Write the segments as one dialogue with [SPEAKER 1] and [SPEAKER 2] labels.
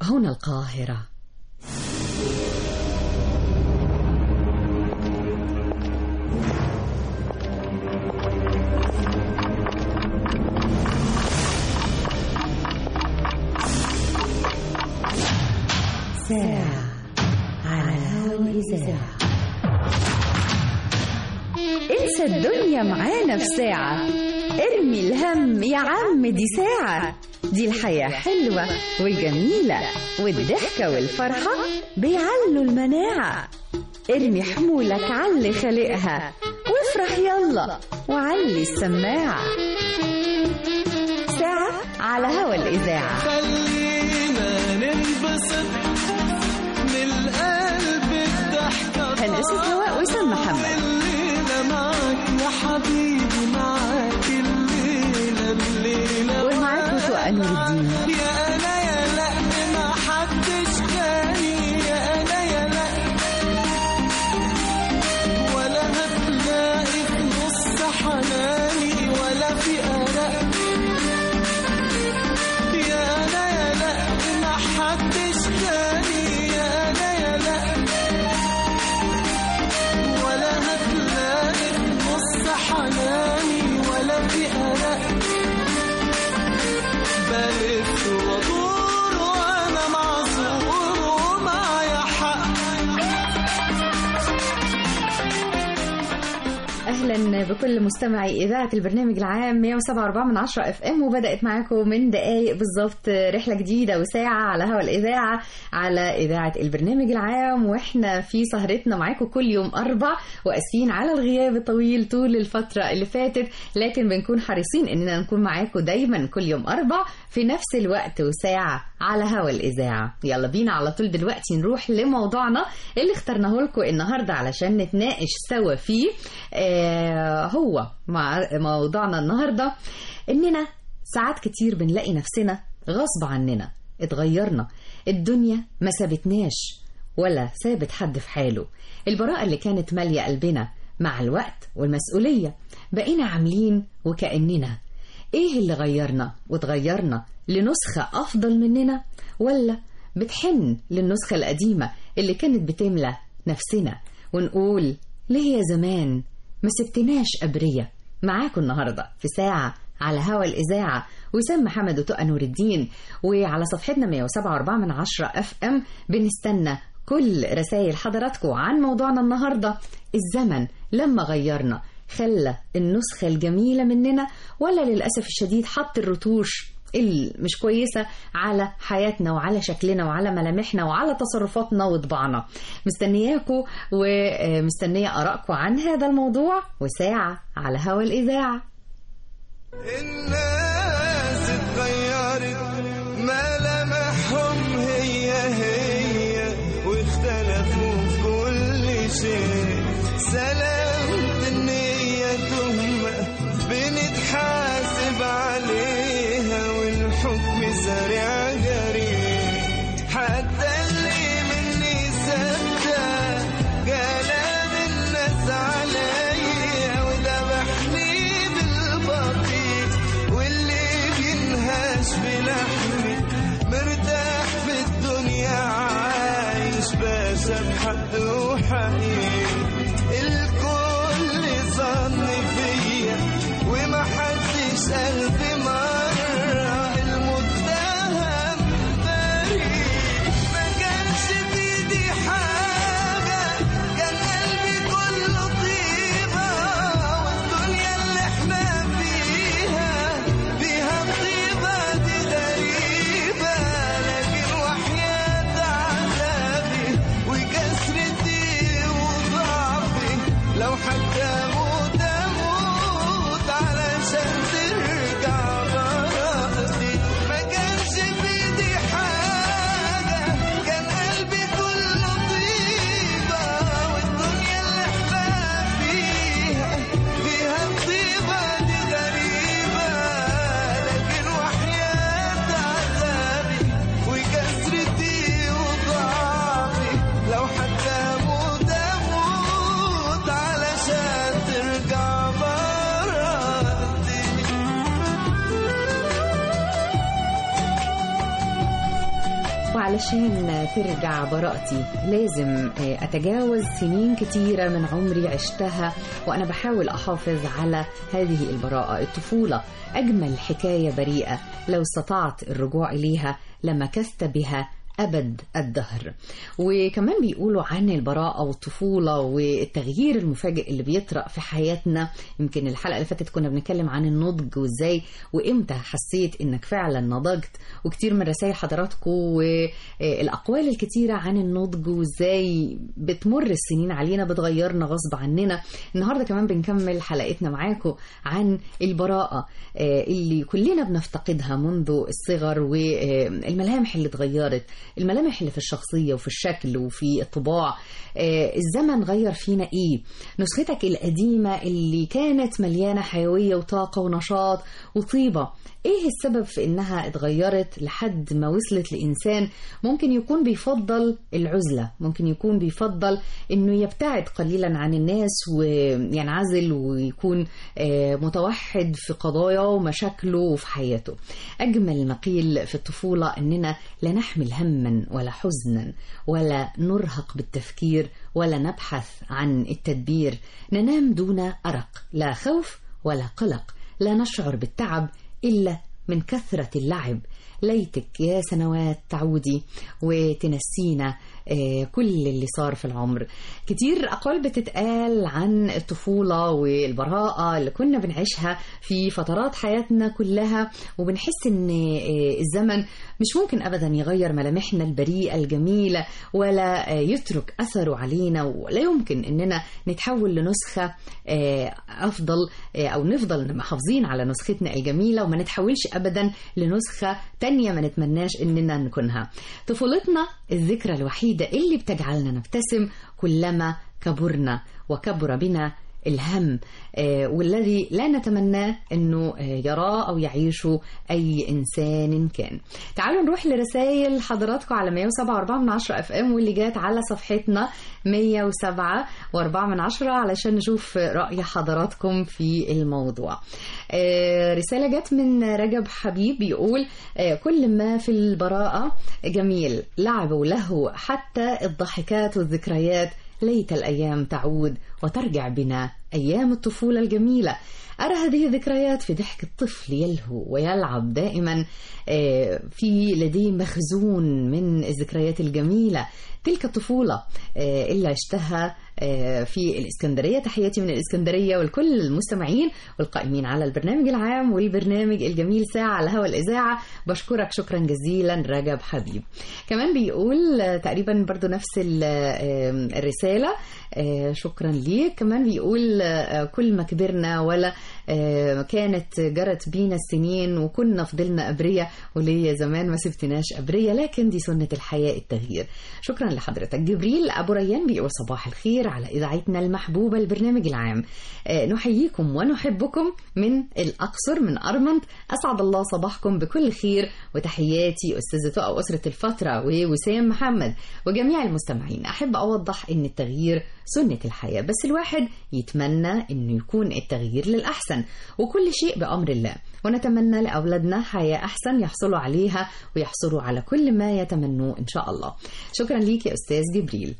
[SPEAKER 1] هنا القاهرة ساعة على هوا الإذاعة انسى الدنيا معانا في ساعة ارمي الهم يا عم دي ساعة دي الحياة حلوة وجميلة والضحكة والفرحة بيعلوا المناعة ارمي حمولك علي خلقها وافرح يلا وعلي السماعة ساعة على هوا الإذاعة
[SPEAKER 2] خلينا ننبسط من القلب الضحكة
[SPEAKER 1] هندسة هواء وسام محمد
[SPEAKER 2] الليلة معاك يا حبيبي معاك الليلة الليلة
[SPEAKER 1] ومعاكم سؤال نور الدين
[SPEAKER 2] يا أنا يا لا ما حدش تاني يا أنا يا لا ولا هتلاقي في نص حناني ولا في قلق يا أنا يا لا ما حدش تاني يا أنا يا لا ولا هتلاقي في نص حناني ولا في قلق بلف وادور وانا معذور ومعايا حق
[SPEAKER 1] اهلا بكل مستمعي اذاعه البرنامج العام 107.4 من 10 اف ام وبدات معاكم من دقائق بالظبط رحله جديده وساعه على هوا الاذاعه على اذاعه البرنامج العام واحنا في سهرتنا معاكم كل يوم اربع واسفين على الغياب الطويل طول الفتره اللي فاتت لكن بنكون حريصين اننا نكون معاكم دايما كل يوم اربع في نفس الوقت وساعه على هوا الاذاعه يلا بينا على طول دلوقتي نروح لموضوعنا اللي اخترناه لكم النهارده علشان نتناقش سوا فيه آه هو مع موضوعنا النهارده اننا ساعات كتير بنلاقي نفسنا غصب عننا اتغيرنا الدنيا ما سابتناش ولا سابت حد في حاله البراءة اللي كانت مالية قلبنا مع الوقت والمسؤولية بقينا عاملين وكأننا ايه اللي غيرنا وتغيرنا لنسخة افضل مننا ولا بتحن للنسخة القديمة اللي كانت بتملى نفسنا ونقول ليه يا زمان ما سبتناش أبرية معاكم النهاردة في ساعة على هوا الإذاعة وسام محمد وتقى نور الدين وعلى صفحتنا 107.4 من 10 اف ام بنستنى كل رسائل حضراتكم عن موضوعنا النهاردة الزمن لما غيرنا خلى النسخة الجميلة مننا ولا للأسف الشديد حط الرتوش مش كويسة على حياتنا وعلى شكلنا وعلى ملامحنا وعلى تصرفاتنا وطباعنا مستنياكم ومستنية آرائكم عن هذا الموضوع وساعة على هوا الإذاعة
[SPEAKER 2] الناس اتغيرت ملامحهم هي هي واختلفوا في كل شيء سلامة النية تهمة بنتحاسب عليها والحكم سريع جري حتى اللي مني سبتة كلام الناس عليا وذبحني بالبطيء واللي بينهاش بلحمي مرتاح في الدنيا عايش باشا بحد وحقيقي الكل ظن فيا وما حدش قلبي مرة المتهم بريء ما كانش بيدي حاجة كان قلبي كله طيبة والدنيا اللي احنا فيها فيها الطيبة دي غريبة لكن وحياة عذابي وكسرتي وضعفي لو حتى اموت اموت علشان ترجع
[SPEAKER 1] علشان ترجع براءتي لازم أتجاوز سنين كتيرة من عمري عشتها وأنا بحاول أحافظ على هذه البراءة الطفولة أجمل حكاية بريئة لو استطعت الرجوع إليها لمكثت بها أبد الدهر وكمان بيقولوا عن البراءة والطفولة والتغيير المفاجئ اللي بيطرأ في حياتنا يمكن الحلقة اللي فاتت كنا بنتكلم عن النضج وازاي وامتى حسيت انك فعلا نضجت وكتير من رسائل حضراتكم والأقوال الكتيرة عن النضج وازاي بتمر السنين علينا بتغيرنا غصب عننا النهاردة كمان بنكمل حلقتنا معاكم عن البراءة اللي كلنا بنفتقدها منذ الصغر والملامح اللي اتغيرت الملامح اللي في الشخصية وفي الشكل وفي الطباع آه الزمن غير فينا ايه نسختك القديمة اللي كانت مليانة حيوية وطاقة ونشاط وطيبة ايه السبب في انها اتغيرت لحد ما وصلت لانسان ممكن يكون بيفضل العزلة ممكن يكون بيفضل انه يبتعد قليلا عن الناس وينعزل ويكون آه متوحد في قضاياه ومشاكله وفي حياته اجمل ما قيل في الطفولة اننا لا نحمل هما ولا حزنا ولا نرهق بالتفكير ولا نبحث عن التدبير ننام دون أرق لا خوف ولا قلق لا نشعر بالتعب إلا من كثرة اللعب ليتك يا سنوات تعودي وتنسينا كل اللي صار في العمر كتير أقوال بتتقال عن الطفولة والبراءة اللي كنا بنعيشها في فترات حياتنا كلها وبنحس ان الزمن مش ممكن أبدا يغير ملامحنا البريئة الجميلة ولا يترك أثره علينا ولا يمكن أننا نتحول لنسخة أفضل أو نفضل محافظين على نسختنا الجميلة وما نتحولش أبدا لنسخة تانية ما نتمناش أننا نكونها طفولتنا الذكرى الوحيدة اللي بتجعلنا نبتسم كلما كبرنا وكبر بنا الهم آه والذي لا نتمناه انه آه يراه او يعيشه اي انسان كان تعالوا نروح لرسائل حضراتكم على 107.4 من 10 اف ام واللي جات على صفحتنا 107 و4 من 10 علشان نشوف راي حضراتكم في الموضوع آه رساله جت من رجب حبيب بيقول كل ما في البراءه جميل لعب ولهو حتى الضحكات والذكريات ليت الأيام تعود وترجع بنا أيام الطفولة الجميلة أرى هذه الذكريات في ضحك الطفل يلهو ويلعب دائما في لديه مخزون من الذكريات الجميلة تلك الطفولة اللي عشتها في الإسكندرية تحياتي من الإسكندرية والكل المستمعين والقائمين على البرنامج العام والبرنامج الجميل ساعة على هوا الإذاعة بشكرك شكرا جزيلا رجب حبيب كمان بيقول تقريبا برضو نفس الرسالة شكرا ليك كمان بيقول كل ما كبرنا ولا كانت جرت بينا السنين وكنا فضلنا أبرية وليا زمان ما سبتناش أبرية لكن دي سنة الحياة التغيير شكرا لحضرتك جبريل أبو ريان بيقول صباح الخير على إذاعتنا المحبوبة البرنامج العام نحييكم ونحبكم من الأقصر من أرمنت أسعد الله صباحكم بكل خير وتحياتي أستاذة أو أسرة الفترة ووسام محمد وجميع المستمعين أحب أوضح أن التغيير سنة الحياة بس الواحد يتمنى أنه يكون التغيير للأحسن وكل شيء بأمر الله ونتمنى لأولادنا حياة أحسن يحصلوا عليها ويحصلوا على كل ما يتمنوه إن شاء الله شكرا ليك يا أستاذ جبريل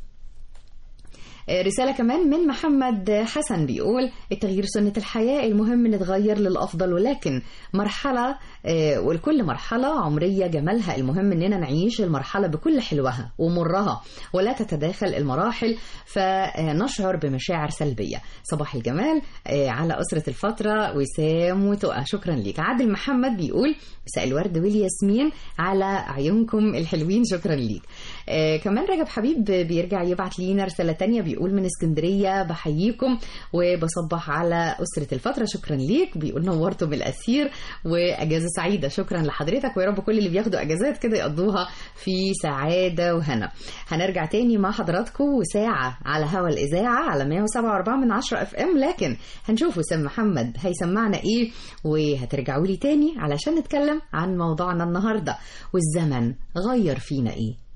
[SPEAKER 1] رسالة كمان من محمد حسن بيقول التغيير سنة الحياة المهم نتغير للأفضل ولكن مرحلة ولكل مرحلة عمرية جمالها المهم اننا نعيش المرحلة بكل حلوها ومرها ولا تتداخل المراحل فنشعر بمشاعر سلبية صباح الجمال على أسرة الفترة وسام وتقى شكرا ليك عادل محمد بيقول مساء الورد والياسمين على عيونكم الحلوين شكرا ليك كمان رجب حبيب بيرجع يبعت لينا رسالة تانية بيقول من اسكندرية بحييكم وبصبح على أسرة الفترة شكرا ليك بيقول نورتم الأسير وأجازة سعيدة شكرا لحضرتك ويا رب كل اللي بياخدوا أجازات كده يقضوها في سعادة وهنا هنرجع تاني مع حضراتكم وساعة على هوا الإذاعة على 107.4 من 10 اف ام لكن هنشوف وسام محمد هيسمعنا ايه وهترجعوا لي تاني علشان نتكلم عن موضوعنا النهاردة والزمن غير فينا ايه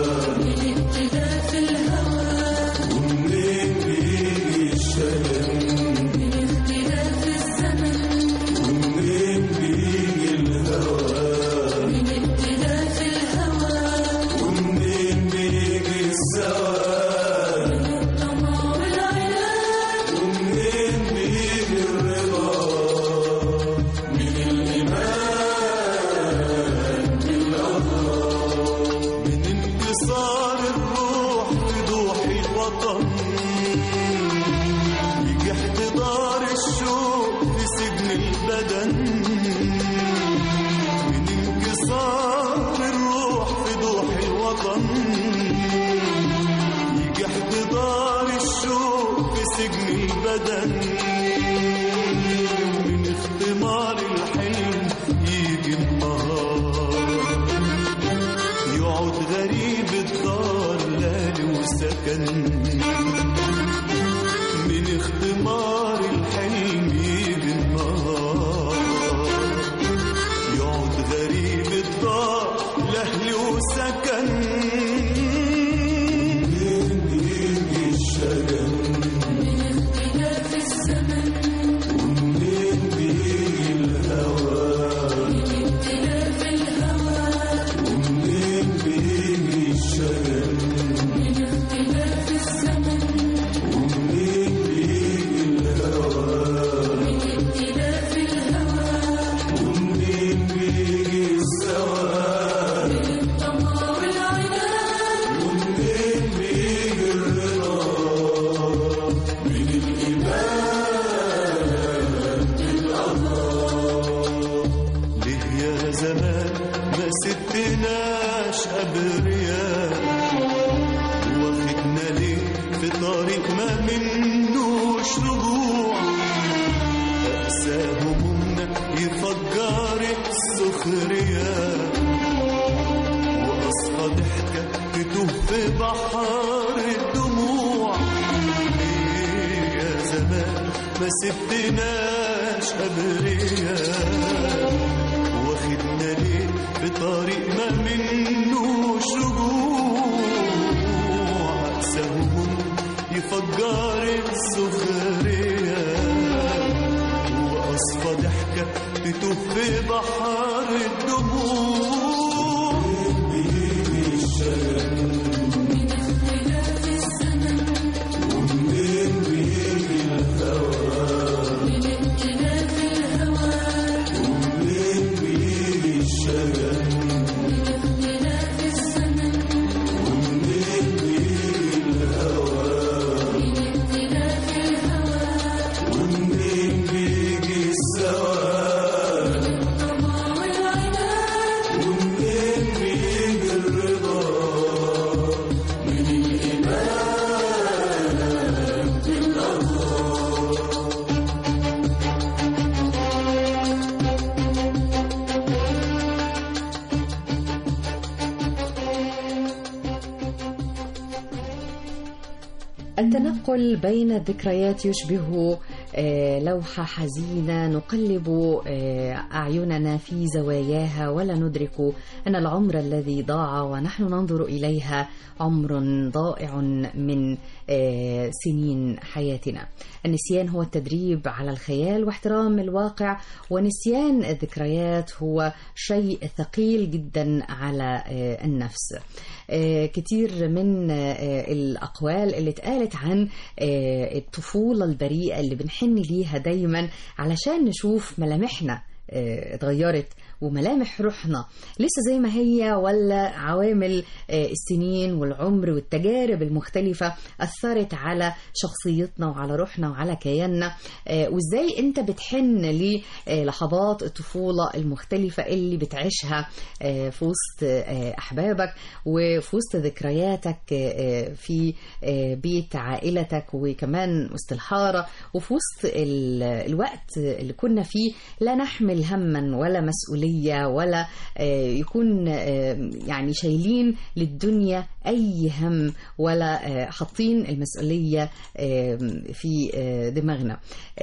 [SPEAKER 2] ومنين بيجي الشجن سكن من اختمار الحلم يجي النهار يقعد غريب الدار لالي وسكن من اختمار الحلم يجي النهار يقعد غريب الدار لأهلي وسكن يجي الشجن ومنين بيجي الهوى ومنين بيجي الشجن ومنين بيجي الهوى ومنين بيجي السواد ومنين بيجي الرضا من الإيمان بالله ليه يا زمان ما سبتناش أبرياء واخدنا ليه في طريق ما منوش رجوع أقسى همومنا يفجر السخرية وأصفى ضحكة تتوه في بحر الدموع ليه يا زمان ما سبتناش أبرياء واخدنا ليه في طريق ما منوش رجوع أقسى هموم يفجر السخرية وأصفى ضحكة تتوه في بحر الدموع بيجي الشجن ومنين بيجي الهوى ومنين بيجي الشجن ومنين بيجي الهوى ومنين بيجي السواد ومنين بيجي الرضا من الإيمان بالله
[SPEAKER 1] التنقل بين الذكريات يشبه آه، لوحة حزينة نقلب آه، أعيننا في زواياها ولا ندرك أن العمر الذي ضاع ونحن ننظر إليها عمر ضائع من آه، سنين حياتنا النسيان هو التدريب على الخيال واحترام الواقع ونسيان الذكريات هو شيء ثقيل جدا على آه، النفس آه، كتير من آه، الأقوال اللي اتقالت عن آه، الطفولة البريئة اللي بنحن ليها دايما علشان نشوف ملامحنا آه، اتغيرت وملامح روحنا لسه زي ما هي ولا عوامل آه، السنين والعمر والتجارب المختلفة أثرت على شخصيتنا وعلى روحنا وعلى كياننا آه، وإزاي أنت بتحن للحظات الطفولة المختلفة اللي بتعيشها آه، في وسط آه، أحبابك وفي وسط ذكرياتك آه، في آه، بيت عائلتك وكمان وسط الحارة وفي وسط ال- الوقت اللي كنا فيه لا نحمل هما ولا مسؤولية ولا آه، يكون آه، يعني شايلين للدنيا أي هم ولا آه، حاطين المسؤولية آه، في آه، دماغنا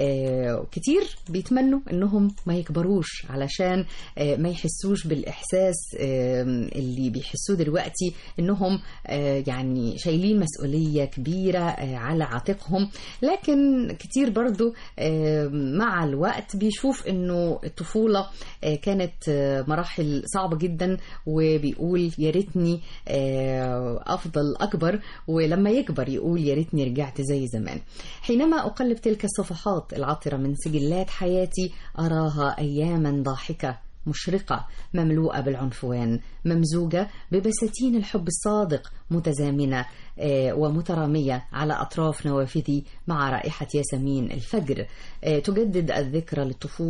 [SPEAKER 1] آه، كتير بيتمنوا انهم ما يكبروش علشان آه، ما يحسوش بالاحساس آه، اللي بيحسوه دلوقتي انهم آه، يعني شايلين مسؤولية كبيرة آه، على عاتقهم لكن كتير برضو آه، مع الوقت بيشوف انه الطفولة آه، كانت آه، مراحل صعبة جدا وبيقول يا ريتني آه، افضل اكبر ولما يكبر يقول يا ريتني رجعت زي زمان حينما اقلب تلك الصفحات العطرة من سجلات حياتي اراها اياما ضاحكة مشرقة مملوءة بالعنفوان ممزوجة ببساتين الحب الصادق متزامنة آه، ومترامية على أطراف نوافذي مع رائحة ياسمين الفجر آه، تجدد الذكرى للطفولة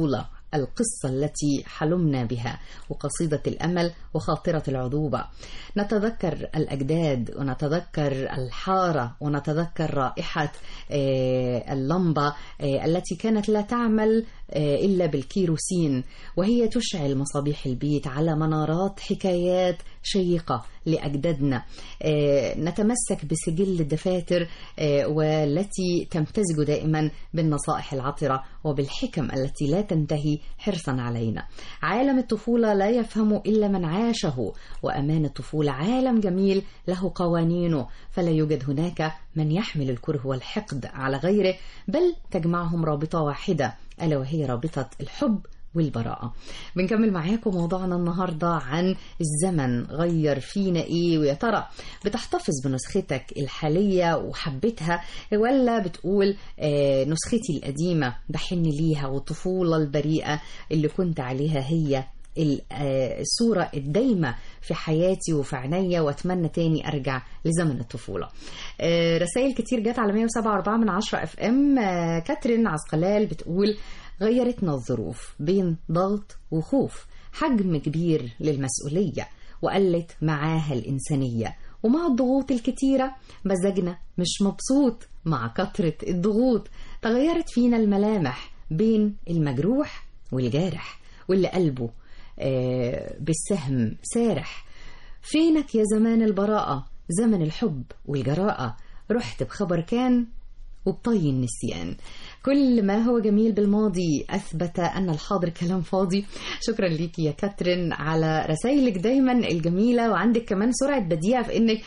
[SPEAKER 1] القصة التي حلمنا بها وقصيدة الأمل وخاطرة العذوبة نتذكر الأجداد ونتذكر الحارة ونتذكر رائحة آه، اللمبة آه، التي كانت لا تعمل آه، إلا بالكيروسين وهي تشعل مصابيح البيت على منارات حكايات شيقة لأجدادنا آه، نتمسك بسجل الدفاتر آه، والتي تمتزج دائما بالنصائح العطرة وبالحكم التي لا تنتهي حرصا علينا عالم الطفولة لا يفهم إلا من عاشه وأمان الطفولة عالم جميل له قوانينه فلا يوجد هناك من يحمل الكره والحقد على غيره بل تجمعهم رابطة واحدة ألا وهي رابطة الحب والبراءة بنكمل معاكم موضوعنا النهاردة عن الزمن غير فينا ايه ويا ترى بتحتفظ بنسختك الحالية وحبتها ولا بتقول آه نسختي القديمة بحن ليها والطفولة البريئة اللي كنت عليها هي ال- آه، الصورة الدايمة في حياتي وفي عينيا واتمنى تاني ارجع لزمن الطفولة آه، رسائل كتير جت على 107.4 من 10 اف ام آه، كاترين عسقلال بتقول غيرتنا الظروف بين ضغط وخوف حجم كبير للمسؤولية وقلت معاها الإنسانية ومع الضغوط الكتيرة مزاجنا مش مبسوط مع كثرة الضغوط تغيرت فينا الملامح بين المجروح والجارح واللي قلبه آه، بالسهم سارح فينك يا زمان البراءة زمن الحب والجراءة رحت بخبر كان وبطي النسيان كل ما هو جميل بالماضي أثبت أن الحاضر كلام فاضي شكرا ليكي يا كاترين على رسائلك دايما الجميلة وعندك كمان سرعة بديهة في أنك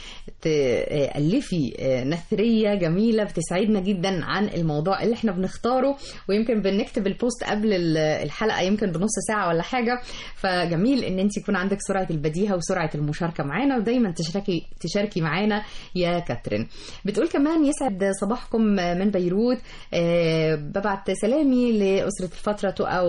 [SPEAKER 1] تألفي نثرية جميلة بتسعدنا جدا عن الموضوع اللي احنا بنختاره ويمكن بنكتب البوست قبل الحلقة يمكن بنص ساعة ولا حاجة فجميل ان انت يكون عندك سرعة البديهة وسرعة المشاركة معانا ودايما تشاركي تشاركي معانا يا كاترين بتقول كمان يسعد صباحكم من بيروت آه، ببعت سلامي لأسرة الفترة تقى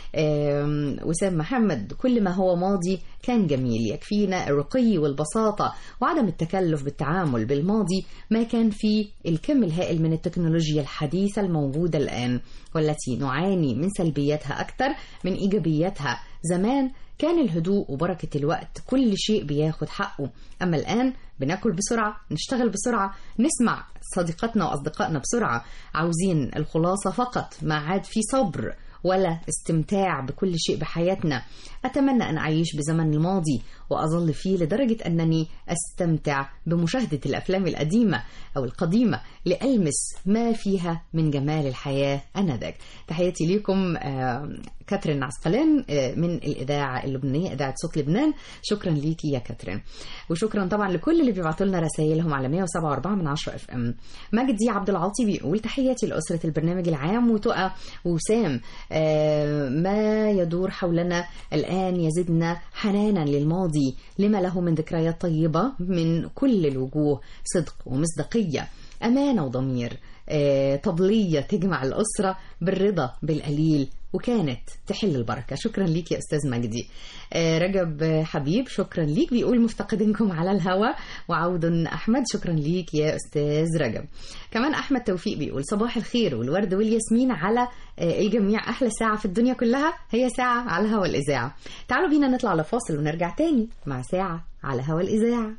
[SPEAKER 1] وسام محمد كل ما هو ماضي كان جميل يكفينا الرقي والبساطة وعدم التكلف بالتعامل بالماضي ما كان فيه الكم الهائل من التكنولوجيا الحديثة الموجودة الآن والتي نعاني من سلبياتها أكثر من إيجابياتها زمان كان الهدوء وبركة الوقت كل شيء بياخد حقه أما الآن بناكل بسرعة نشتغل بسرعة نسمع صديقاتنا وأصدقائنا بسرعة عاوزين الخلاصة فقط ما عاد في صبر ولا استمتاع بكل شيء بحياتنا أتمنى أن أعيش بزمن الماضي وأظل فيه لدرجة أنني أستمتع بمشاهدة الأفلام القديمة أو القديمة لألمس ما فيها من جمال الحياة أنذاك تحياتي لكم آه، كاترين عسقلان آه، من الإذاعة اللبنانية إذاعة صوت لبنان شكرا ليكي يا كاترين وشكرا طبعا لكل اللي بيبعتوا لنا رسائلهم على 107.4 من 10 اف ام مجدي عبد العاطي بيقول تحياتي لأسرة البرنامج العام وتقى وسام آه، ما يدور حولنا الآن يزدنا حنانا للماضي لما له من ذكريات طيبة من كل الوجوه صدق ومصداقية أمانة وضمير آه، طبلية تجمع الأسرة بالرضا بالقليل وكانت تحل البركة شكرا ليك يا أستاذ مجدي آه، رجب حبيب شكرا ليك بيقول مفتقدينكم على الهوا وعود أحمد شكرا ليك يا أستاذ رجب كمان أحمد توفيق بيقول صباح الخير والورد والياسمين على آه، الجميع أحلى ساعة في الدنيا كلها هي ساعة على هوا الإذاعة تعالوا بينا نطلع لفاصل ونرجع تاني مع ساعة على هوا الإذاعة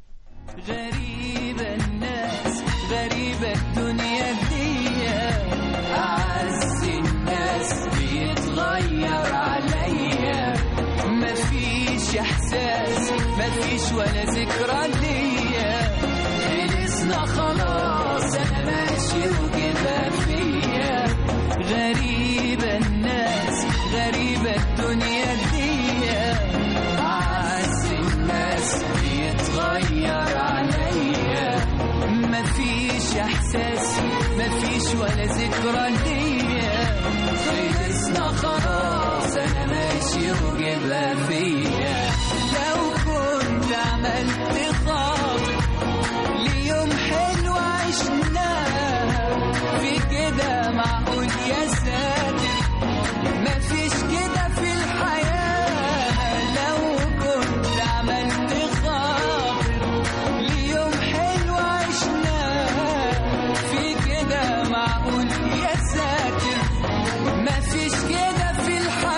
[SPEAKER 2] غريبة الناس غريبة الدنيا دي أعز الناس بيتغير عليا مفيش إحساس مفيش ولا ذكرى ليا خلصنا خلاص أنا ماشي وجبها فيا غريبة الناس غريبة الدنيا دي أعز الناس بيتغير عليا مفيش إحساس مفيش ولا ذكرى ليا خلصنا خلاص أنا ماشي وجبها فيا لو كنت عملت خاطر ليوم حلو عشناه في كده معقول يا ساتر مفيش كده في الحياة لو كنت عملت خاطر ليوم حلو عشناه في كده معقول يا ساتر مفيش كده في الحياة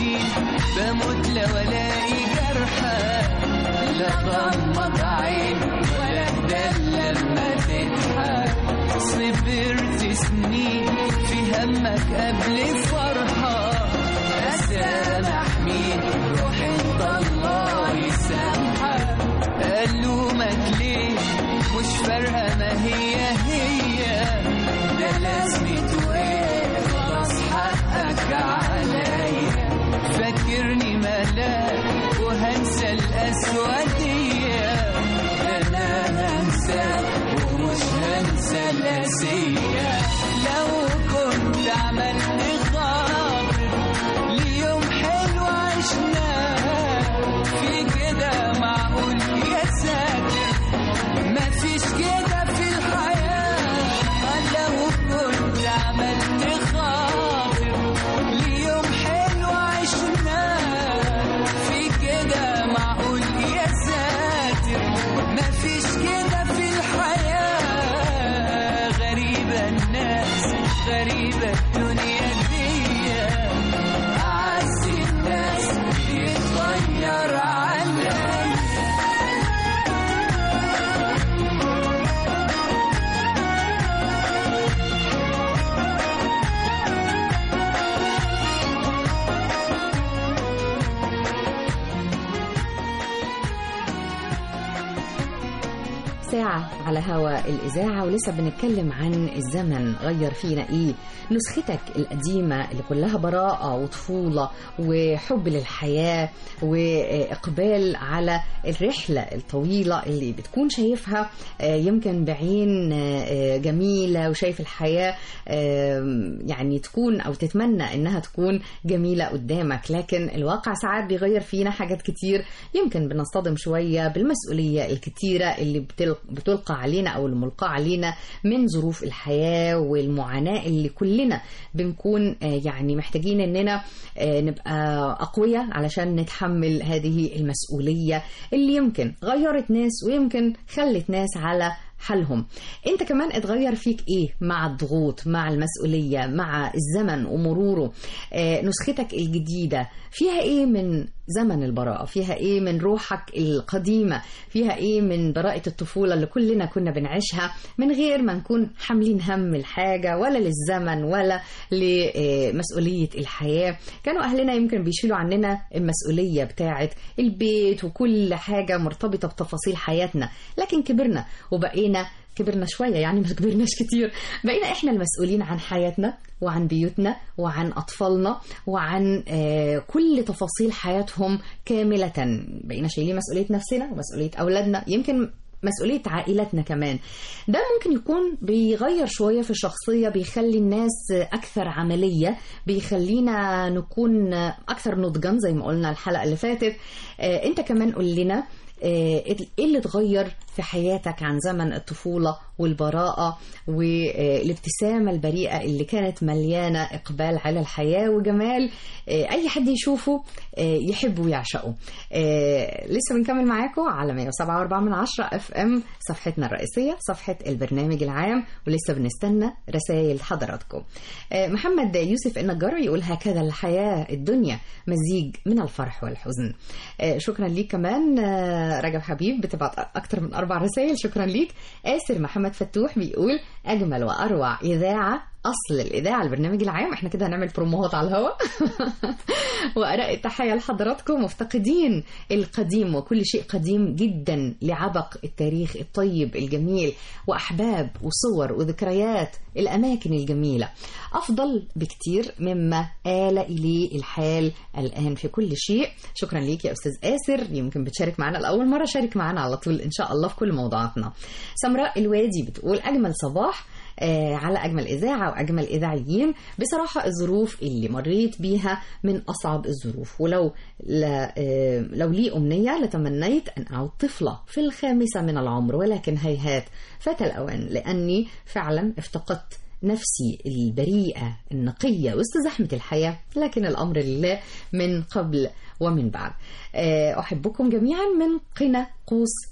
[SPEAKER 2] بشيل بموت لو الاقي جرحى لا غمض عين ولا اهدى لما تضحك صبرت سنين في همك قبل فرحة أسامح مين روح انت الله يسامحك ألومك ليه مش فارقة ما هي هي ده لازمته ايه خلاص حقك عليا فاكرني ملاك وهنسى الأسودية أنا هنساك ومش هنسى الأسية لو كنت عملت خاطر ليوم حلو عشناه في كده معقول يا ساتر مفيش كده في الحياة لو كنت عملت خاطر ليوم حلو عشناه في كده معقول يا ساتر مفيش كده في الحياة غريبة الناس غريبة الدنيا دي أعز الناس يتغير عليا
[SPEAKER 1] ساعة على هوا الإذاعة ولسه بنتكلم عن الزمن غير فينا إيه نسختك القديمة اللي كلها براءة وطفولة وحب للحياة وإقبال على الرحلة الطويلة اللي بتكون شايفها آه، يمكن بعين آه، جميلة وشايف الحياة آه، يعني تكون أو تتمنى إنها تكون جميلة قدامك لكن الواقع ساعات بيغير فينا حاجات كتير يمكن بنصطدم شوية بالمسؤولية الكتيرة اللي بتل- بتلقى علينا أو الملقى علينا من ظروف الحياة والمعاناة اللي كلنا بنكون آه، يعني محتاجين إننا آه، نبقى أقوياء علشان نتحمل هذه المسؤولية اللي يمكن غيرت ناس ويمكن خلت ناس على حالهم انت كمان اتغير فيك ايه مع الضغوط مع المسؤولية مع الزمن ومروره آه، نسختك الجديدة فيها ايه من زمن البراءة فيها ايه من روحك القديمة فيها ايه من براءة الطفولة اللي كلنا كنا بنعيشها من غير ما نكون حاملين هم الحاجة ولا للزمن ولا لمسؤولية الحياة كانوا اهلنا يمكن بيشيلوا عننا المسؤولية بتاعة البيت وكل حاجة مرتبطة بتفاصيل حياتنا لكن كبرنا وبقينا كبرنا شوية يعني ما كبرناش كتير بقينا احنا المسؤولين عن حياتنا وعن بيوتنا وعن أطفالنا وعن آه، كل تفاصيل حياتهم كاملة بقينا شايلين مسؤولية نفسنا ومسؤولية أولادنا يمكن مسؤولية عائلتنا كمان ده ممكن يكون بيغير شوية في الشخصية بيخلي الناس أكثر عملية بيخلينا نكون أكثر نضجا زي ما قلنا الحلقة اللي فاتت آه، أنت كمان قول لنا آه، ايه اللي اتغير في حياتك عن زمن الطفولة والبراءة والابتسامة البريئة اللي كانت مليانة إقبال على الحياة وجمال آه، أي حد يشوفه آه، يحبه ويعشقه آه، لسه بنكمل معاكم على 107.4 من 10 اف ام صفحتنا الرئيسية صفحة البرنامج العام ولسه بنستنى رسائل حضراتكم آه، محمد يوسف النجار يقول هكذا الحياة الدنيا مزيج من الفرح والحزن آه، شكرا ليك كمان آه، رجب حبيب بتبعت أكتر من أربع رسائل شكرا ليك آسر محمد فتوح بيقول أجمل وأروع إذاعة أصل الإذاعة البرنامج العام احنا كده هنعمل بروموهات على الهواء وأرق التحية لحضراتكم مفتقدين القديم وكل شيء قديم جدا لعبق التاريخ الطيب الجميل وأحباب وصور وذكريات الأماكن الجميلة أفضل بكتير مما آل إليه الحال الآن في كل شيء شكرا ليك يا أستاذ آسر يمكن بتشارك معنا لأول مرة شارك معنا على طول إن شاء الله في كل موضوعاتنا سمراء الوادي بتقول أجمل صباح آه، على أجمل إذاعة وأجمل إذاعيين بصراحة الظروف اللي مريت بيها من أصعب الظروف ولو لا آه، لو لي أمنية لتمنيت أن أعود طفلة في الخامسة من العمر ولكن هيهات فات الأوان لأني فعلا افتقدت نفسي البريئة النقية وسط زحمة الحياة لكن الأمر لله من قبل ومن بعد آه، أحبكم جميعا من قنا قوس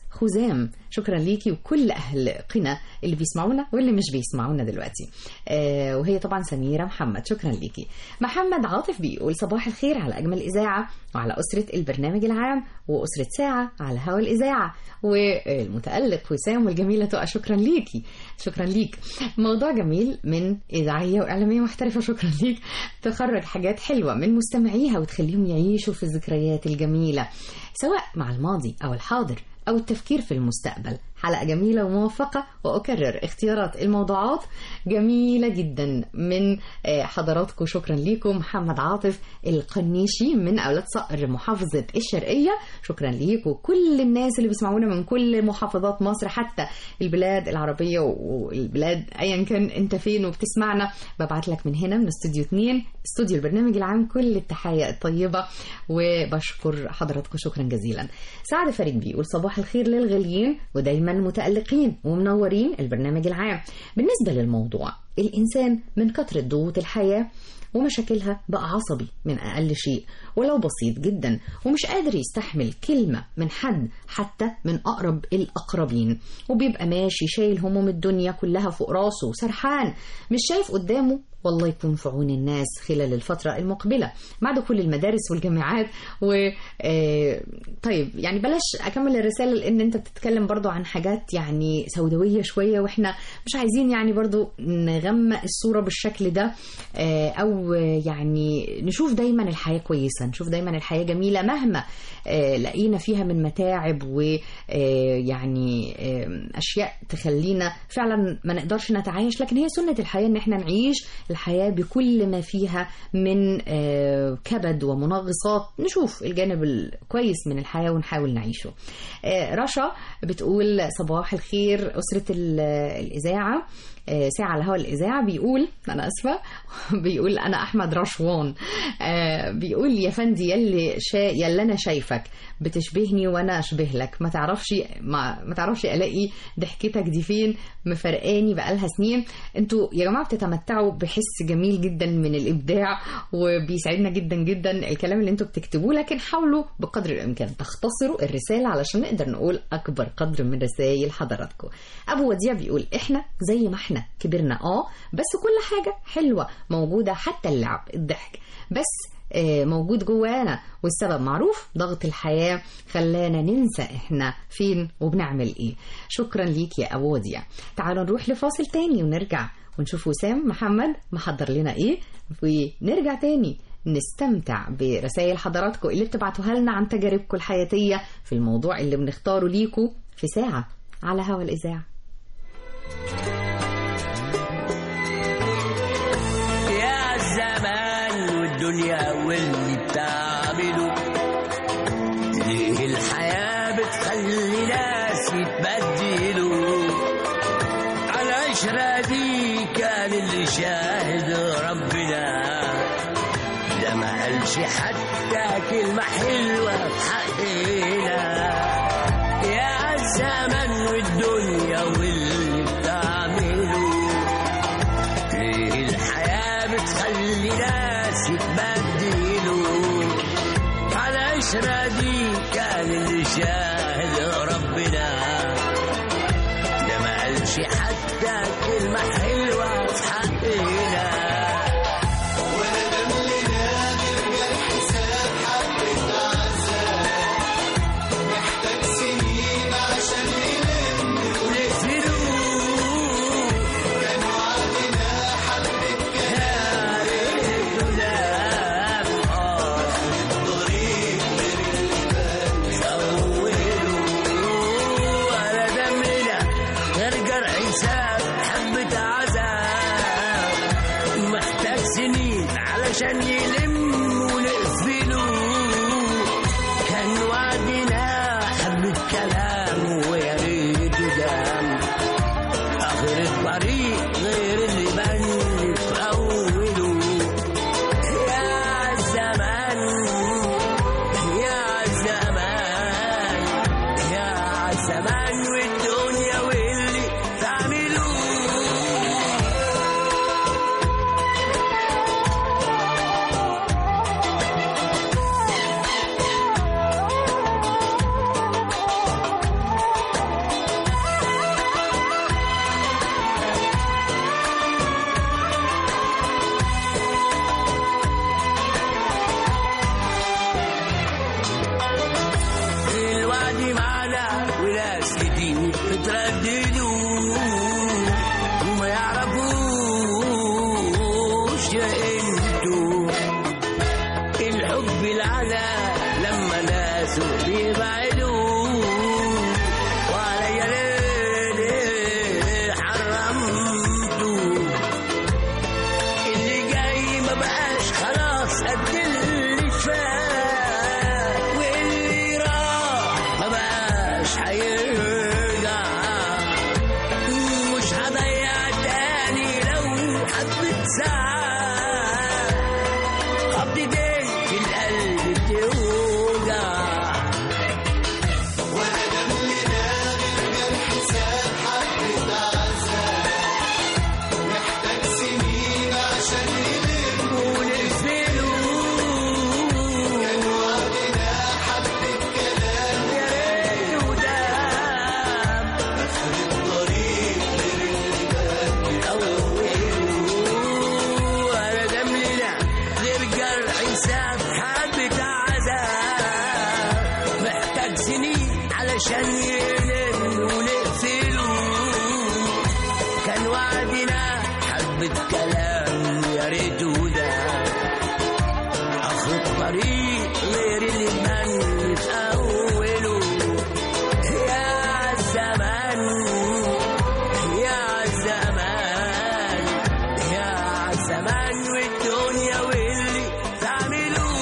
[SPEAKER 1] خزام شكرا ليكي وكل أهل قنا اللي بيسمعونا واللي مش بيسمعونا دلوقتي آه وهي طبعا سميرة محمد شكرا ليكي محمد عاطف بيقول صباح الخير على أجمل إذاعة وعلى أسرة البرنامج العام وأسرة ساعة على هوا الإذاعة والمتألق وسام والجميلة تقى شكرا ليكي شكرا ليك موضوع جميل من إذاعية وإعلامية محترفة شكرا ليك تخرج حاجات حلوة من مستمعيها وتخليهم يعيشوا في الذكريات الجميلة سواء مع الماضي أو الحاضر أو التفكير في المستقبل حلقة جميلة وموفقة وأكرر اختيارات الموضوعات جميلة جدا من آه، حضراتكم شكرا ليكم محمد عاطف القنيشي من أولاد صقر محافظة الشرقية شكرا ليكم كل الناس اللي بيسمعونا من كل محافظات مصر حتى البلاد العربية والبلاد أيا كان أنت فين وبتسمعنا ببعت لك من هنا من استوديو 2 استوديو البرنامج العام كل التحية الطيبة وبشكر حضراتكم شكرا جزيلا سعد فريد بيقول صباح الخير للغاليين ودايما متألقين ومنورين البرنامج العام بالنسبة للموضوع الإنسان من كثرة ضغوط الحياة ومشاكلها بقى عصبي من أقل شيء ولو بسيط جدا ومش قادر يستحمل كلمة من حد حتى من أقرب الأقربين وبيبقى ماشي شايل هموم الدنيا كلها فوق راسه وسرحان مش شايف قدامه والله يكون في عون الناس خلال الفترة المقبلة مع دخول المدارس والجامعات و آه، طيب يعني بلاش أكمل الرسالة لأن أنت بتتكلم برضو عن حاجات يعني سوداوية شوية وإحنا مش عايزين يعني برضو نغمق الصورة بالشكل ده آه، أو يعني نشوف دايما الحياة كويسة نشوف دايما الحياة جميلة مهما آه، لقينا فيها من متاعب ويعني أشياء تخلينا فعلا ما نقدرش نتعايش لكن هي سنة الحياة إن إحنا نعيش الحياة بكل ما فيها من آه، كبد ومنغصات نشوف الجانب الكويس من الحياة ونحاول نعيشه آه، رشا بتقول صباح الخير أسرة ال- الإذاعة آه، ساعة على هوا الإذاعة بيقول أنا أسفة بيقول أنا أحمد رشوان آه، بيقول يا فندي يلي شا يلي أنا شايفك بتشبهني وأنا أشبه لك ما تعرفش ما, ما تعرفش ألاقي ضحكتك دي فين مفرقاني بقالها سنين انتوا يا جماعة بتتمتعوا بحس جميل جدا من الإبداع وبيسعدنا جدا جدا الكلام اللي انتوا بتكتبوه لكن حاولوا بقدر الإمكان تختصروا الرسالة علشان نقدر نقول أكبر قدر من رسائل حضراتكم أبو وديع بيقول إحنا زي ما إحنا كبرنا آه بس كل حاجة حلوة موجودة حتى اللعب الضحك بس آه، موجود جوانا والسبب معروف ضغط الحياة خلانا ننسى احنا فين وبنعمل ايه شكرا ليك يا أبو وديع تعالوا نروح لفاصل تاني ونرجع ونشوف وسام محمد محضر لنا ايه ونرجع تاني نستمتع برسائل حضراتكم اللي بتبعتوها لنا عن تجاربكم الحياتية في الموضوع اللي بنختاره ليكم في ساعة على هوا الإذاعة
[SPEAKER 3] يا الزمان والدنيا واللي بتعمله ليه الحياة بتخلي ناس يتبدلوا على العشرة دي كان اللي شاهد ربنا ده ما قالش حتى كلمة حلوة في حقنا يا الزمن والدنيا واللي بتعمله ليه الحياة بتخلي ناس يتبدلوا على العشرة دي كان اللي شاهد ربنا ده ما قالش حتى كلمة حلوة في حقنا غير جرح ناس بيبعدوا وعليا ليه حرمته اللي جاي ما بقاش خلاص قد اللي فات واللي راح ما بقاش هيرجع مش هضيع تاني لو حبة ساعة خبطتين في القلب بتوجع عشان ينام ونقفله كان وعدنا حبة كلام يا ريته ده آخر الطريق غير اللي من في أوله يا زمان يا زمان يا زمان والدنيا واللي تعملوه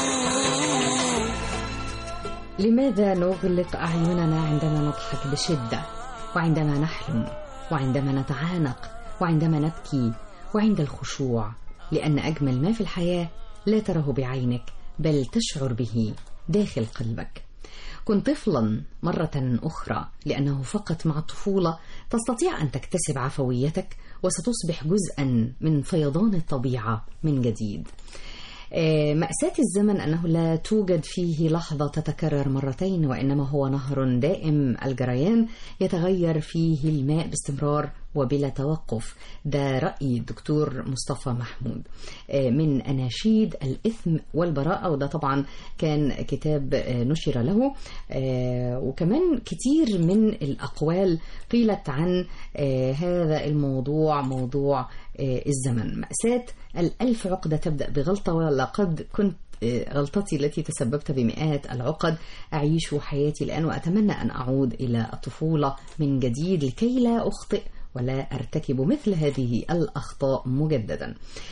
[SPEAKER 1] لماذا نغلق أعيننا عندما نضحك بشدة وعندما نحلم وعندما نتعانق وعندما نبكي وعند الخشوع لأن أجمل ما في الحياة لا تره بعينك بل تشعر به داخل قلبك كن طفلا مرة أخرى لأنه فقط مع الطفولة تستطيع أن تكتسب عفويتك وستصبح جزءا من فيضان الطبيعة من جديد آه، مأساة الزمن أنه لا توجد فيه لحظة تتكرر مرتين وإنما هو نهر دائم الجريان يتغير فيه الماء باستمرار وبلا توقف ده رأي الدكتور مصطفى محمود آه، من أناشيد الإثم والبراءة وده طبعا كان كتاب آه، نشر له آه، وكمان كتير من الأقوال قيلت عن آه، هذا الموضوع موضوع آه، الزمن مأساة الألف عقدة تبدأ بغلطة ولقد كنت آه، غلطتي التي تسببت بمئات العقد أعيش حياتي الآن وأتمنى أن أعود إلى الطفولة من جديد لكي لا أخطئ ولا أرتكب مثل هذه الأخطاء مجددا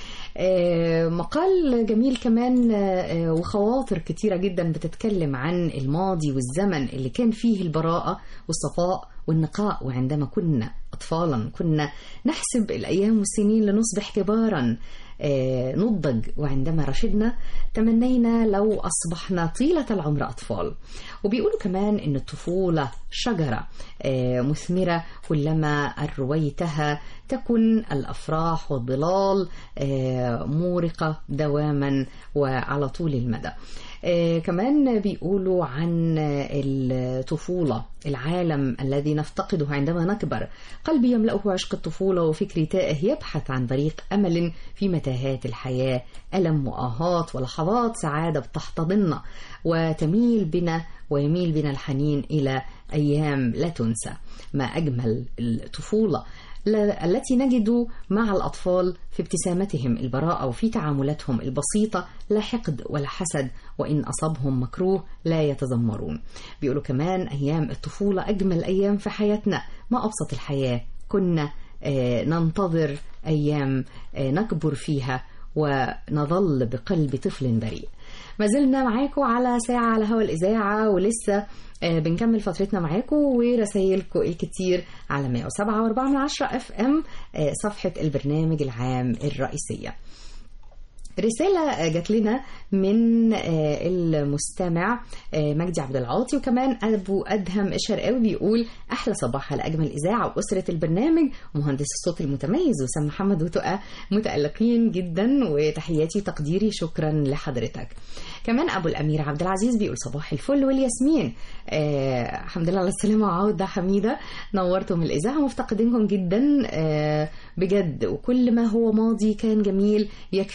[SPEAKER 1] آه، مقال جميل كمان آه، وخواطر كتيرة جدا بتتكلم عن الماضي والزمن اللي كان فيه البراءة والصفاء والنقاء وعندما كنا أطفالا كنا نحسب الأيام والسنين لنصبح كبارا آه، نضج وعندما رشدنا تمنينا لو أصبحنا طيلة العمر أطفال وبيقولوا كمان أن الطفولة شجرة آه، مثمرة كلما أرويتها تكن الأفراح والظلال آه، مورقة دواما وعلى طول المدى آه، كمان بيقولوا عن آه، الطفولة العالم الذي نفتقده عندما نكبر قلبي يملأه عشق الطفولة وفكري تائه يبحث عن طريق أمل في متاهات الحياة ألم وآهات ولحظات سعادة بتحتضننا وتميل بنا ويميل بنا الحنين إلى أيام لا تنسى ما أجمل الطفولة ل- التي نجد مع الأطفال في ابتسامتهم البراءة وفي تعاملاتهم البسيطة لا حقد ولا حسد وإن أصابهم مكروه لا يتذمرون بيقولوا كمان أيام الطفولة أجمل أيام في حياتنا ما أبسط الحياة كنا آه، ننتظر أيام آه، نكبر فيها ونظل بقلب طفل بريء ما زلنا معاكم على ساعة على هوا الإذاعة ولسه آه، بنكمل فترتنا معاكم ورسايلكم الكتير على 107.4 من 10 اف ام آه، صفحة البرنامج العام الرئيسية رسالة جات لنا من آه، المستمع آه، مجدي عبد العاطي وكمان أبو أدهم الشرقاوي بيقول أحلى صباح على أجمل إذاعة وأسرة البرنامج ومهندس الصوت المتميز وسام محمد وتقى متألقين جدا وتحياتي وتقديري شكرا لحضرتك كمان أبو الأمير عبد العزيز بيقول صباح الفل والياسمين آه الحمد لله على السلامة عودة حميدة نورتم الإذاعة مفتقدينكم جدا آه بجد وكل ما هو ماضي كان جميل يكفينا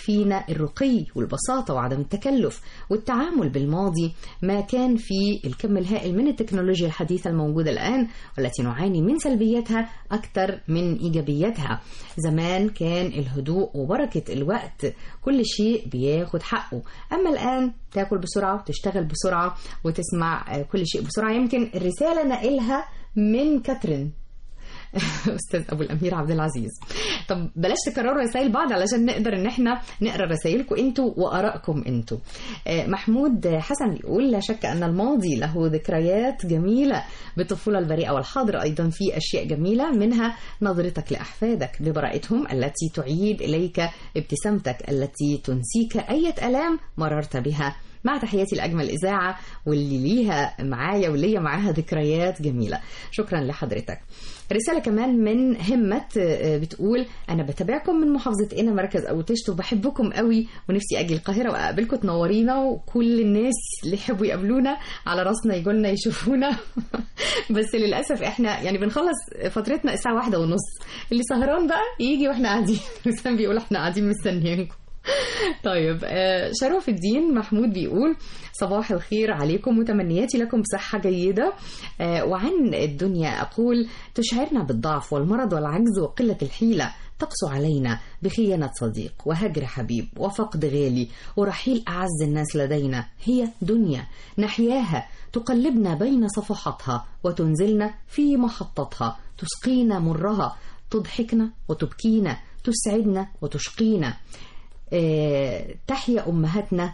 [SPEAKER 1] الرقي والبساطة وعدم التكلف والتعامل بالماضي ما كان في الكم الهائل من التكنولوجيا الحديثة الموجودة الآن والتي نعاني من سلبياتها أكثر من إيجابياتها زمان كان الهدوء وبركة الوقت كل شيء بياخد حقه أما الآن تاكل بسرعة وتشتغل بسرعة وتسمع آه، كل شيء بسرعة يمكن الرسالة نقلها من كاترين استاذ ابو الامير عبد العزيز طب بلاش تكرروا رسائل بعض علشان نقدر ان احنا نقرا رسائلكم انتوا وارائكم انتوا آه، محمود حسن بيقول لا شك ان الماضي له ذكريات جميله بالطفوله البريئه والحاضر ايضا في اشياء جميله منها نظرتك لاحفادك ببراءتهم التي تعيد اليك ابتسامتك التي تنسيك اي الام مررت بها مع تحياتي لأجمل إذاعة واللي ليها معايا وليا معاها ذكريات جميلة شكرا لحضرتك رسالة كمان من همة آه، بتقول أنا بتابعكم من محافظة قنا مركز أبو تشت وبحبكم قوي ونفسي أجي القاهرة وأقابلكم تنورينا وكل الناس اللي يحبوا يقابلونا على راسنا يجولنا يشوفونا بس للأسف إحنا يعني بنخلص فترتنا الساعة واحدة ونص اللي سهران بقى يجي وإحنا قاعدين رسام بيقول إحنا قاعدين مستنيينكم طيب آه، شرف الدين محمود بيقول صباح الخير عليكم وتمنياتي لكم بصحة جيدة آه، وعن الدنيا أقول تشعرنا بالضعف والمرض والعجز وقلة الحيلة تقسو علينا بخيانة صديق وهجر حبيب وفقد غالي ورحيل أعز الناس لدينا هي دنيا نحياها تقلبنا بين صفحاتها وتنزلنا في محطتها تسقينا مرها تضحكنا وتبكينا تسعدنا وتشقينا آه، تحيا أمهاتنا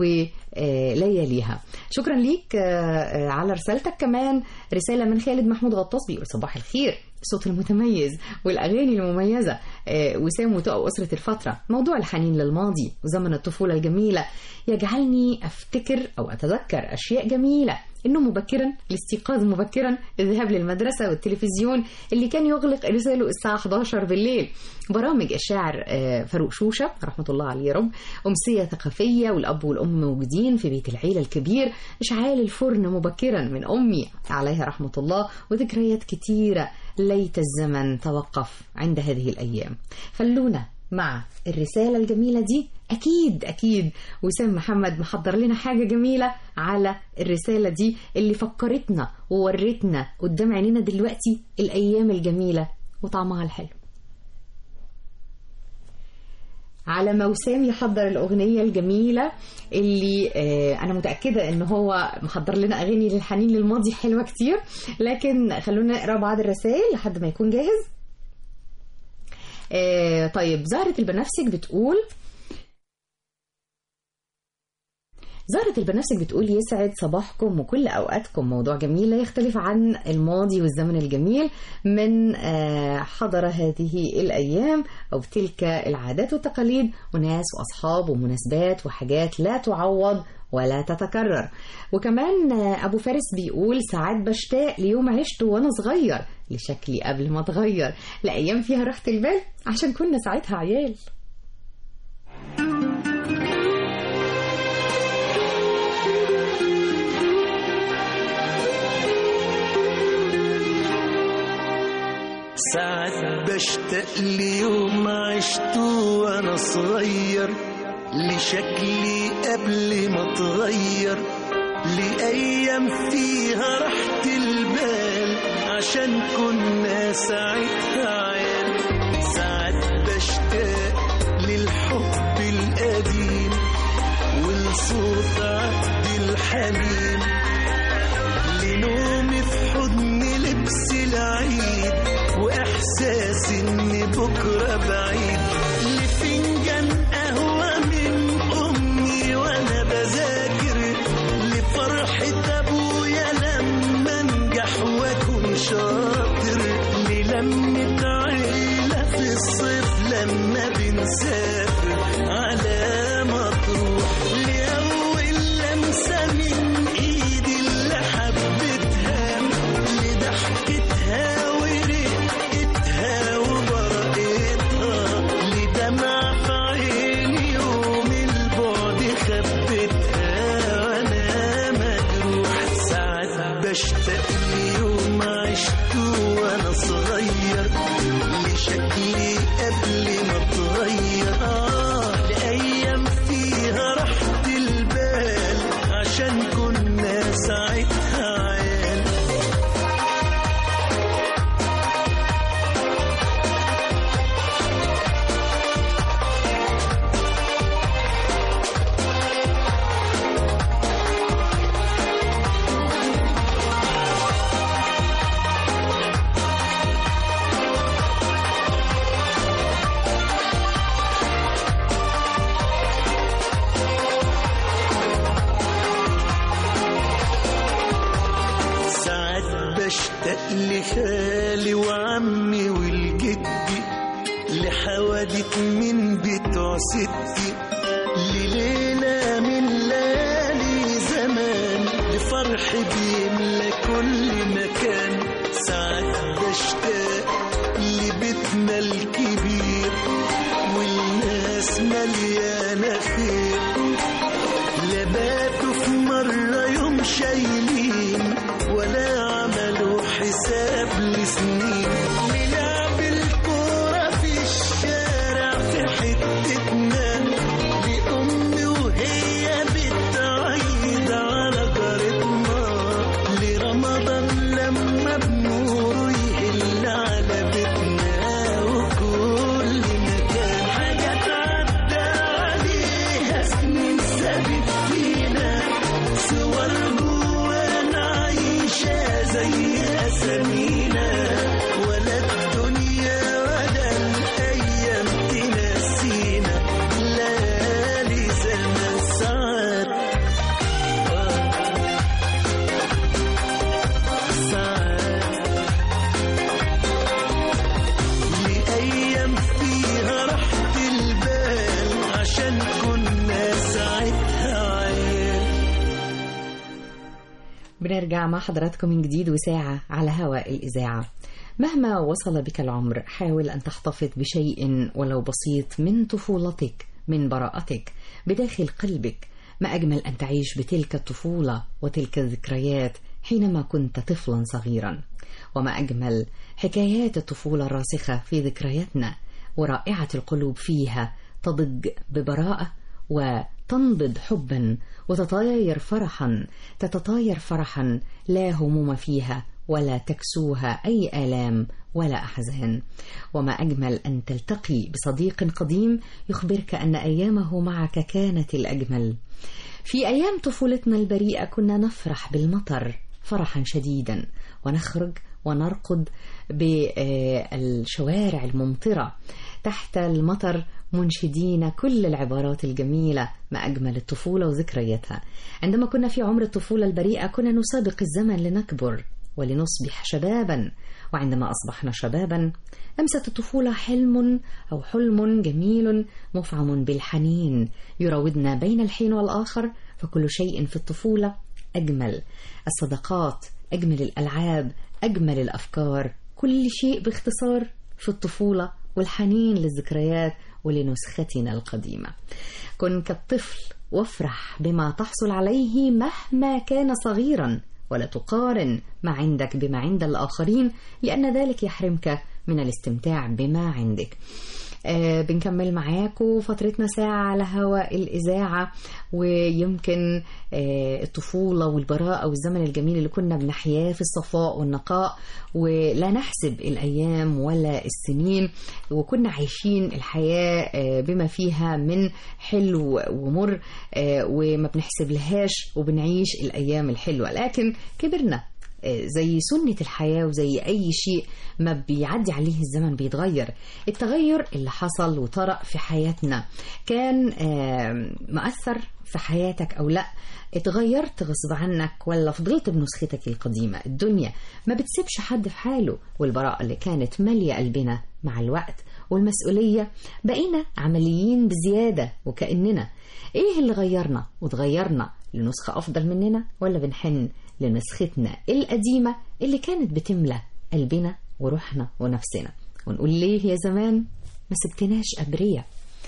[SPEAKER 1] ولياليها شكرا ليك آه، آه، على رسالتك كمان رسالة من خالد محمود غطاس بيقول صباح الخير الصوت المتميز والأغاني المميزة آه، وسام وتقى وأسرة الفترة موضوع الحنين للماضي وزمن الطفولة الجميلة يجعلني أفتكر أو أتذكر أشياء جميلة النوم مبكرا الاستيقاظ مبكرا الذهاب للمدرسة والتلفزيون اللي كان يغلق إرساله الساعة 11 بالليل برامج الشاعر آه، فاروق شوشة رحمة الله عليه يا رب أمسية ثقافية والأب والأم موجودين في بيت العيلة الكبير إشعال الفرن مبكرا من أمي عليها رحمة الله وذكريات كتيرة ليت الزمن توقف عند هذه الأيام خلونا مع الرسالة الجميلة دي أكيد أكيد وسام محمد محضر لنا حاجة جميلة على الرسالة دي اللي فكرتنا وورتنا قدام عينينا دلوقتي الأيام الجميلة وطعمها الحلو على ما وسام يحضر الأغنية الجميلة اللي آه، أنا متأكدة إن هو محضر لنا أغاني للحنين للماضي حلوة كتير لكن خلونا نقرأ بعض الرسائل لحد ما يكون جاهز آه، طيب زهرة البنفسج بتقول زهرة البنفسج بتقول يسعد صباحكم وكل أوقاتكم موضوع جميل لا يختلف عن الماضي والزمن الجميل من آه، حضر هذه الأيام أو تلك العادات والتقاليد وناس وأصحاب ومناسبات وحاجات لا تعوض ولا تتكرر وكمان آه، أبو فارس بيقول ساعات بشتاق ليوم عشته وأنا صغير لشكلي قبل ما اتغير لأيام فيها راحة البال عشان كنا ساعتها عيال
[SPEAKER 2] ساعات بشتاق ليوم عشته وانا صغير لشكلي قبل ما اتغير لأيام فيها راحة البال عشان كنا ساعتها عيال ساعات بشتاق للحب القديم ولصوت عبد الحليم لنومي في حضن لبس العيد واحساس ان بكره بعيد لفنجان قهوه من امي وانا بذاكر لفرحه ابويا لما انجح واكون شاطر للمه عيله في الصيف لما بنسافر على مطروح لاول لمسه من ايدي اللي حبيتها لضحكتها ورقتها وبرقتها لدمع في عيني يوم البعد خبتها وانا مجروح ساعات بشتاق ليوم عشته وانا صغير لشكلي قبل ما اتغير آه لأيام اشتاق لخالي وعمي والجدي لحوادث من بتوع ستي لليلة من ليالي زمان لفرح بيملى كل مكان ساعات بشتاق لبيتنا الكبير والناس مليانة خير لباتوا في مرة يوم شايلين ولا عملوا حساب لسنين نلعب الكورة في الشارع في حتتنا لأمي وهي بتعيد على جارتنا لرمضان لما بنوره يهل على بيتنا وكل مكان حاجة تعدى عليها سنين سابت فينا صور جوانا عايشة زي أسامينا ولا الدنيا ولا الأيام تنسينا ليالي زمان ساعات ساعات لأيام فيها راحة البال عشان كنا ساعتها عيال
[SPEAKER 1] بنرجع مع حضراتكم من جديد وساعة على هواء الإذاعة مهما وصل بك العمر حاول أن تحتفظ بشيء ولو بسيط من طفولتك من براءتك بداخل قلبك ما أجمل أن تعيش بتلك الطفولة وتلك الذكريات حينما كنت طفلا صغيرا وما أجمل حكايات الطفولة الراسخة في ذكرياتنا ورائعة القلوب فيها تضج ببراءة وتنبض حبا وتطاير فرحا تتطاير فرحا لا هموم فيها ولا تكسوها أي آلام ولا أحزان وما أجمل أن تلتقي بصديق قديم يخبرك أن أيامه معك كانت الأجمل في أيام طفولتنا البريئة كنا نفرح بالمطر فرحا شديدا ونخرج ونرقد بالشوارع الممطرة تحت المطر منشدين كل العبارات الجميلة ما أجمل الطفولة وذكرياتها عندما كنا في عمر الطفولة البريئة كنا نسابق الزمن لنكبر ولنصبح شبابا وعندما أصبحنا شبابا لمست الطفولة حلم أو حلم جميل مفعم بالحنين يراودنا بين الحين والآخر فكل شيء في الطفولة أجمل الصداقات أجمل الألعاب أجمل الأفكار كل شيء باختصار في الطفولة والحنين للذكريات ولنسختنا القديمة كن كالطفل وافرح بما تحصل عليه مهما كان صغيرا ولا تقارن ما عندك بما عند الآخرين لأن ذلك يحرمك من الاستمتاع بما عندك آه بنكمل معاكم فترتنا ساعة على هواء الإذاعة ويمكن آه الطفولة والبراءة والزمن الجميل اللي كنا بنحياه في الصفاء والنقاء ولا نحسب الأيام ولا السنين وكنا عايشين الحياة آه بما فيها من حلو ومر آه وما بنحسب لهاش وبنعيش الأيام الحلوة لكن كبرنا زي سنة الحياة وزي أي شيء ما بيعدي عليه الزمن بيتغير التغير اللي حصل وطرأ في حياتنا كان مؤثر في حياتك أو لا اتغيرت غصب عنك ولا فضلت بنسختك القديمة الدنيا ما بتسيبش حد في حاله والبراءة اللي كانت مالية قلبنا مع الوقت والمسؤولية بقينا عمليين بزيادة وكأننا ايه اللي غيرنا وتغيرنا لنسخة أفضل مننا ولا بنحن لنسختنا القديمة اللي كانت بتملى قلبنا وروحنا ونفسنا ونقول ليه يا زمان ما سبتناش أبرية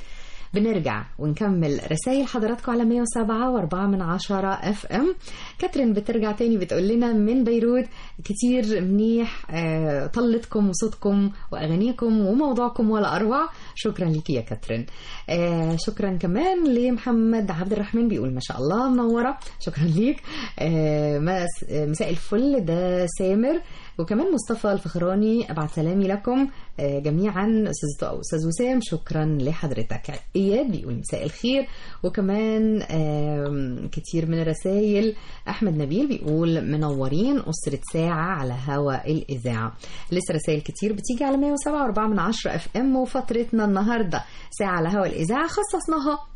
[SPEAKER 1] بنرجع ونكمل رسائل حضراتكم على 107 و4 من عشرة اف ام كاترين بترجع تاني بتقول لنا من بيروت كتير منيح آه، طلتكم وصوتكم واغانيكم وموضوعكم ولا اروع شكرا لك يا كاترين آه، شكرا كمان لمحمد عبد الرحمن بيقول ما شاء الله منوره شكرا ليك آه، مس- آه، مساء الفل ده سامر وكمان مصطفى الفخراني ابعت سلامي لكم آه، جميعا استاذ استاذ وسام شكرا لحضرتك اياد بيقول مساء الخير وكمان آم، كتير من الرسائل احمد نبيل بيقول منورين اسره ساعه على هوا الاذاعه لسه رسائل كتير بتيجي على 107.4 من 10 اف ام وفترتنا النهارده ساعه على هوا الاذاعه خصصناها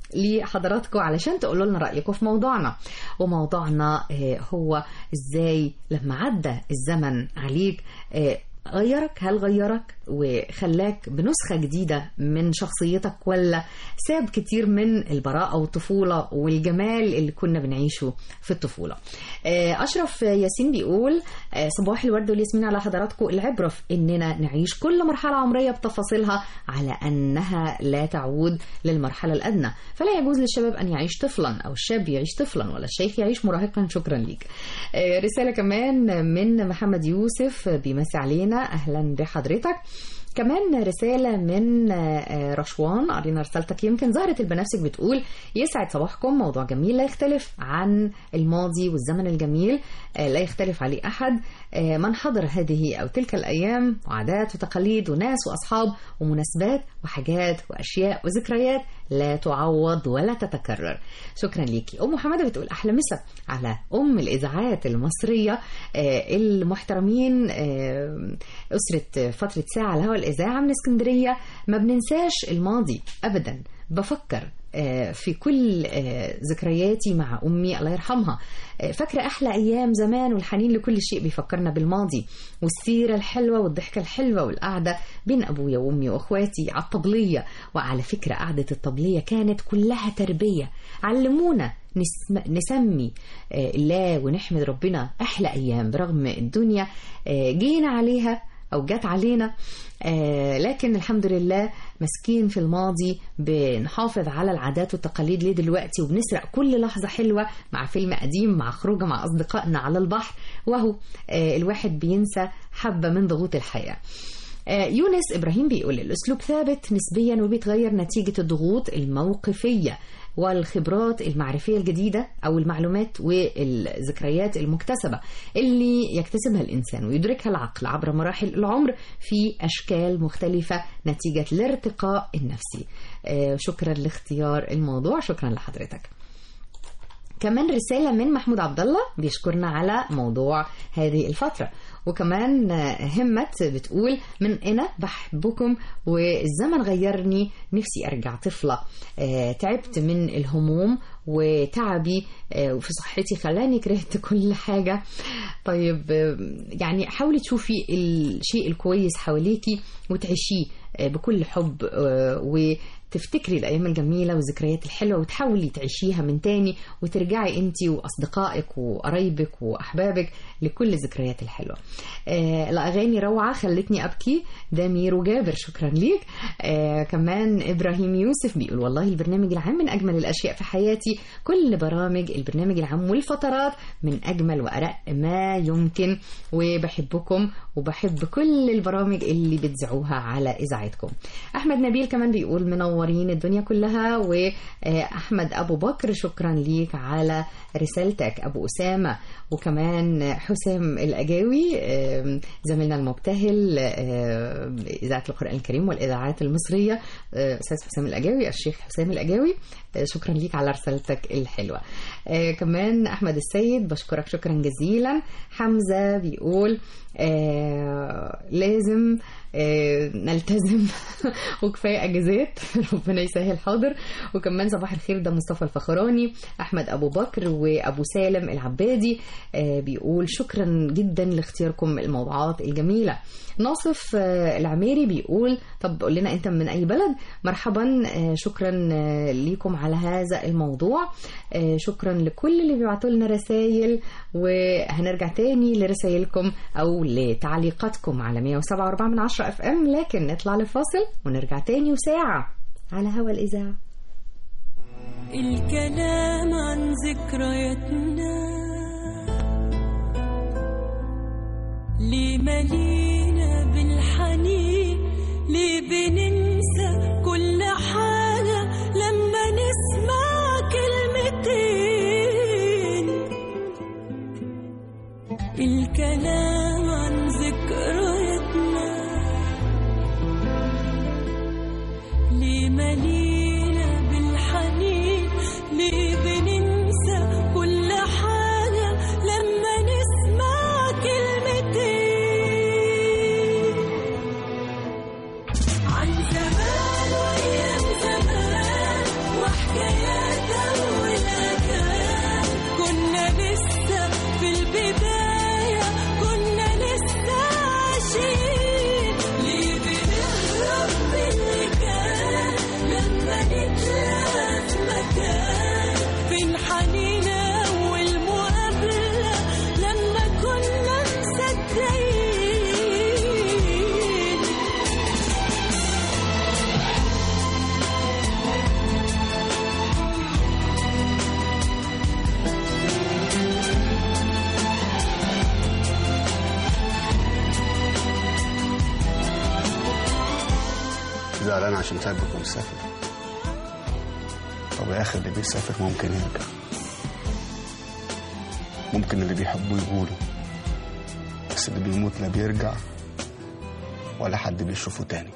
[SPEAKER 1] لحضراتكم علشان تقولوا لنا رايكم في موضوعنا وموضوعنا آه، هو ازاي لما عدى الزمن عليك آه، غيرك هل غيرك وخلاك بنسخة جديدة من شخصيتك ولا ساب كتير من البراءة والطفولة والجمال اللي كنا بنعيشه في الطفولة آه، أشرف ياسين بيقول آه، صباح الورد والياسمين على حضراتكم العبرة في إننا نعيش كل مرحلة عمرية بتفاصيلها على أنها لا تعود للمرحلة الأدنى فلا يجوز للشباب أن يعيش طفلا أو الشاب يعيش طفلا ولا الشيخ يعيش مراهقا شكرا ليك آه، رسالة كمان من محمد يوسف بيمسي علينا أهلا بحضرتك كمان رسالة من آه، رشوان قرينا رسالتك يمكن زهرة البنفسج بتقول يسعد صباحكم موضوع جميل لا يختلف عن الماضي والزمن الجميل آه، لا يختلف عليه أحد آه، من حضر هذه أو تلك الأيام وعادات وتقاليد وناس وأصحاب ومناسبات وحاجات وأشياء وذكريات لا تعوض ولا تتكرر شكرا ليكي أم محمد بتقول أحلى مسا على أم الإذاعات المصرية آه، المحترمين آه، أسرة فترة ساعة على هوا الإذاعة من اسكندرية ما بننساش الماضي أبدا بفكر آه، في كل آه، ذكرياتي مع أمي الله يرحمها آه، فاكرة أحلى أيام زمان والحنين لكل شيء بيفكرنا بالماضي والسيرة الحلوة والضحكة الحلوة والقعدة بين أبويا وأمي وأخواتي على الطبلية وعلى فكرة قعدة الطبلية كانت كلها تربية علمونا نسم... نسمي آه، الله ونحمد ربنا أحلى أيام برغم الدنيا آه، جينا عليها أو جت علينا آه، لكن الحمد لله مسكين في الماضي بنحافظ على العادات والتقاليد ليه دلوقتي وبنسرق كل لحظة حلوة مع فيلم قديم مع خروجة مع أصدقائنا على البحر وهو آه، الواحد بينسى حبة من ضغوط الحياة آه، يونس إبراهيم بيقول الأسلوب ثابت نسبيا وبيتغير نتيجة الضغوط الموقفية والخبرات المعرفية الجديدة أو المعلومات والذكريات المكتسبة اللي يكتسبها الإنسان ويدركها العقل عبر مراحل العمر في أشكال مختلفة نتيجة الارتقاء النفسي آه، شكرا لاختيار الموضوع شكرا لحضرتك كمان رسالة من محمود عبد الله بيشكرنا على موضوع هذه الفترة وكمان همت بتقول من أنا بحبكم والزمن غيرني نفسي أرجع طفلة آه، تعبت من الهموم وتعبي آه، وفي صحتي خلاني كرهت كل حاجة طيب آه، يعني حاولي تشوفي الشيء الكويس حواليكي وتعيشيه آه، بكل حب آه، وتفتكري الأيام الجميلة والذكريات الحلوة وتحاولي تعيشيها من تاني وترجعي انت وأصدقائك وقرايبك وأحبابك لكل الذكريات الحلوة آه الأغاني روعة خلتني أبكي ده ميرو جابر شكرا ليك آه كمان إبراهيم يوسف بيقول والله البرنامج العام من أجمل الأشياء في حياتي كل برامج البرنامج العام والفترات من أجمل وأرق ما يمكن وبحبكم وبحب كل البرامج اللي بتذيعوها على إذاعتكم أحمد نبيل كمان بيقول منورين الدنيا كلها وأحمد أبو بكر شكرا ليك على رسالتك أبو أسامة وكمان حسام الأجاوي آم، زميلنا المبتهل آم، إذاعة القرآن الكريم والإذاعات المصرية آه، أستاذ حسام الأجاوي الشيخ حسام الأجاوي آه، شكرا ليك على رسالتك الحلوة آه، كمان أحمد السيد بشكرك شكرا جزيلا حمزة بيقول آه لازم آه نلتزم وكفايه اجازات ربنا يسهل حاضر وكمان صباح الخير ده مصطفى الفخراني احمد ابو بكر وابو سالم العبادي آه بيقول شكرا جدا لاختياركم الموضوعات الجميله ناصف آه العميري بيقول طب قول لنا انت من اي بلد مرحبا آه شكرا آه ليكم على هذا الموضوع آه شكرا لكل اللي بيبعتوا لنا رسائل وهنرجع تاني لرسائلكم او لتعليقاتكم على 107.4 من 10 اف ام لكن نطلع لفاصل ونرجع تاني وساعة على هوا الإذاعة
[SPEAKER 4] الكلام عن ذكرياتنا ليه ملينا بالحنين ليه بننسى كل حاجة لما نسمع كلمتين الكلام عن ذكرياتنا ليه ملينا بالحنين ليه بننسى كل حاجة لما نسمع كلمتين عن زمان وأيام زمان وحكايات
[SPEAKER 5] زعلان عشان سابك ومسافر طب يا اخي اللي بيسافر ممكن يرجع ممكن اللي بيحبوا يقولوا بس اللي بيموت لا بيرجع ولا حد بيشوفه تاني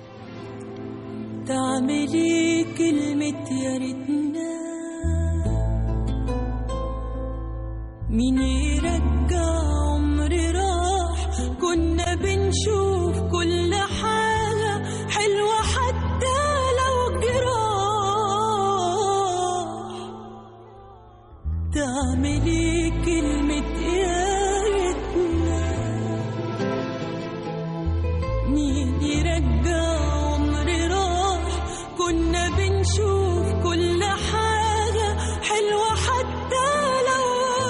[SPEAKER 4] تعملي كلمة يا ريتنا مين يرجع عمري راح كنا بنشوف كل حاجة حلوة حتى لو جراح تعملي كلمة يا ريتنا مين يرجع عمري راح كنا بنشوف كل حاجة حلوة حتى لو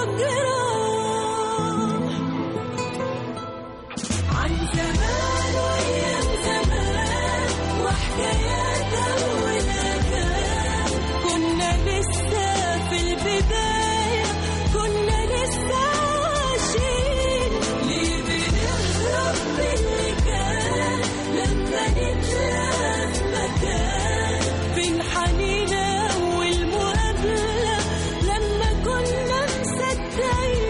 [SPEAKER 4] جراح عن زمان وأيام زمان وحكايات أول كان كنا لسه في البداية كنا لسه عايشين ليه بنهرب من اللي كان لما نتلاقى في مكان فين حنينا والمقابلة لما كنا مصدقين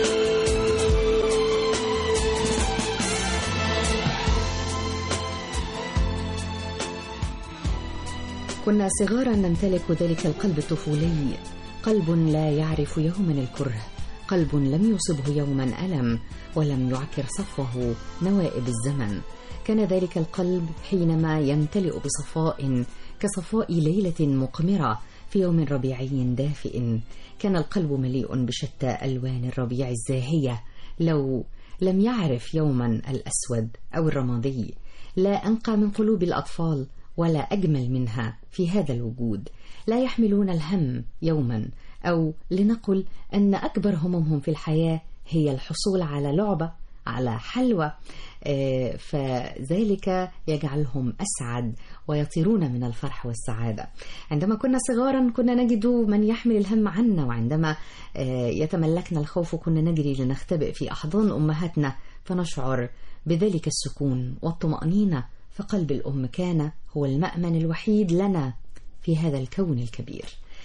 [SPEAKER 1] كنا صغارا نمتلك ذلك القلب الطفولي قلب لا يعرف يوما الكره قلب لم يصبه يوما ألم ولم يعكر صفوه نوائب الزمن كان ذلك القلب حينما يمتلئ بصفاء كصفاء ليلة مقمرة في يوم ربيعي دافئ كان القلب مليء بشتى ألوان الربيع الزاهية لو لم يعرف يوما الأسود أو الرمادي لا أنقى من قلوب الأطفال ولا أجمل منها في هذا الوجود لا يحملون الهم يوما أو لنقل أن أكبر همومهم في الحياة هي الحصول على لعبة على حلوى آه، فذلك يجعلهم أسعد ويطيرون من الفرح والسعادة عندما كنا صغارا كنا نجد من يحمل الهم عنا وعندما آه، يتملكنا الخوف كنا نجري لنختبئ في أحضان أمهاتنا فنشعر بذلك السكون والطمأنينة فقلب الأم كان هو المأمن الوحيد لنا في هذا الكون الكبير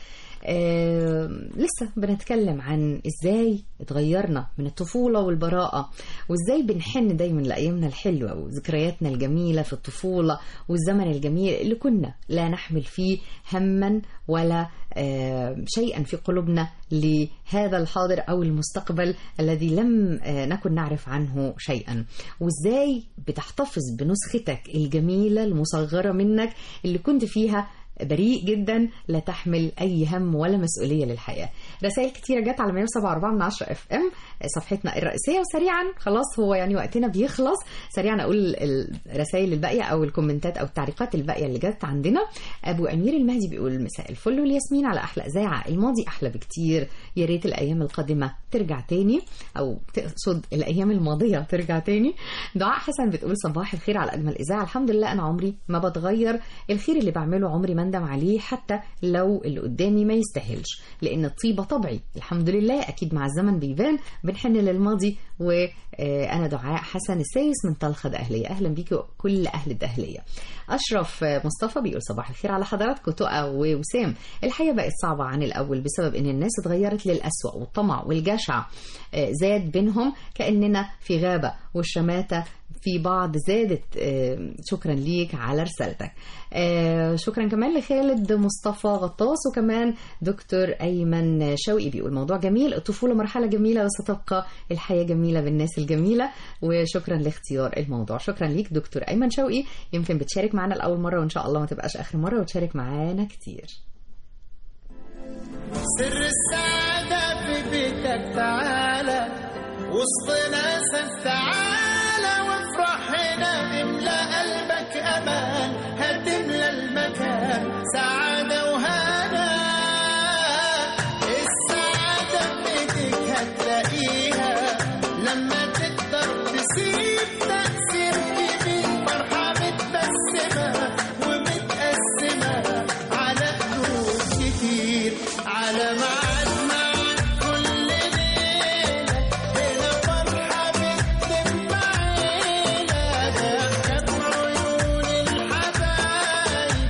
[SPEAKER 1] آه لسه بنتكلم عن ازاي اتغيرنا من الطفولة والبراءة وازاي بنحن دايما لأيامنا الحلوة وذكرياتنا الجميلة في الطفولة والزمن الجميل اللي كنا لا نحمل فيه هما ولا آه شيئا في قلوبنا لهذا الحاضر أو المستقبل الذي لم آه نكن نعرف عنه شيئا وازاي بتحتفظ بنسختك الجميلة المصغرة منك اللي كنت فيها بريء جدا لا تحمل اي هم ولا مسؤوليه للحياه. رسائل كتيره جت على 107.4 من 10 اف ام صفحتنا الرئيسيه وسريعا خلاص هو يعني وقتنا بيخلص سريعا اقول الرسائل الباقيه او الكومنتات او التعليقات الباقيه اللي جت عندنا. ابو امير المهدي بيقول مساء الفل والياسمين على احلى اذاعه الماضي احلى بكتير يا ريت الايام القادمه ترجع تاني او تقصد الايام الماضيه ترجع تاني. دعاء حسن بتقول صباح الخير على اجمل اذاعه الحمد لله انا عمري ما بتغير الخير اللي بعمله عمري ما اندم عليه حتى لو اللي قدامي ما يستاهلش لان الطيبه طبعي الحمد لله اكيد مع الزمن بيبان بنحن للماضي وانا دعاء حسن السايس من طلخه اهليه اهلا بيكي كل اهل الدهليه اشرف مصطفى بيقول صباح الخير على حضراتكم تقى ووسام الحياه بقت صعبه عن الاول بسبب ان الناس اتغيرت للاسوا والطمع والجشع زاد بينهم كاننا في غابه والشماته في بعض زادت شكرا ليك على رسالتك شكرا كمان لخالد مصطفى غطاس وكمان دكتور أيمن شوقي بيقول موضوع جميل الطفولة مرحلة جميلة وستبقى الحياة جميلة بالناس الجميلة وشكرا لاختيار الموضوع شكرا ليك دكتور أيمن شوقي يمكن بتشارك معنا لأول مرة وإن شاء الله ما تبقاش آخر مرة وتشارك معانا كتير
[SPEAKER 2] سر السعادة في بيتك تعالى وسط ناسك تعالى وافرح هنا املى قلبك امان هتملى المكان سعادة وهنا السعادة في ايديك هتلاقيها لما تقدر تسيب تأثير كبير فرحة متبسمة ومتقسمة على قلوب كتير على ميعاد معاك كل ليلة هنا فرحة بتتم عيلة ضحكة في عيون الحبايب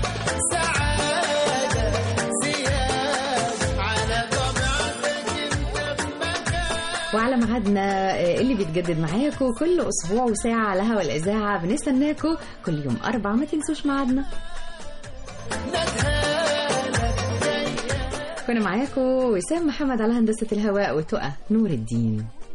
[SPEAKER 1] وعلى ميعادنا آه، اللي بيتجدد معاكم كل اسبوع وساعه على هوا الاذاعه بنستناكم كل يوم اربع ما تنسوش ميعادنا كنا معاكم وسام محمد على هندسه الهواء وتقى نور الدين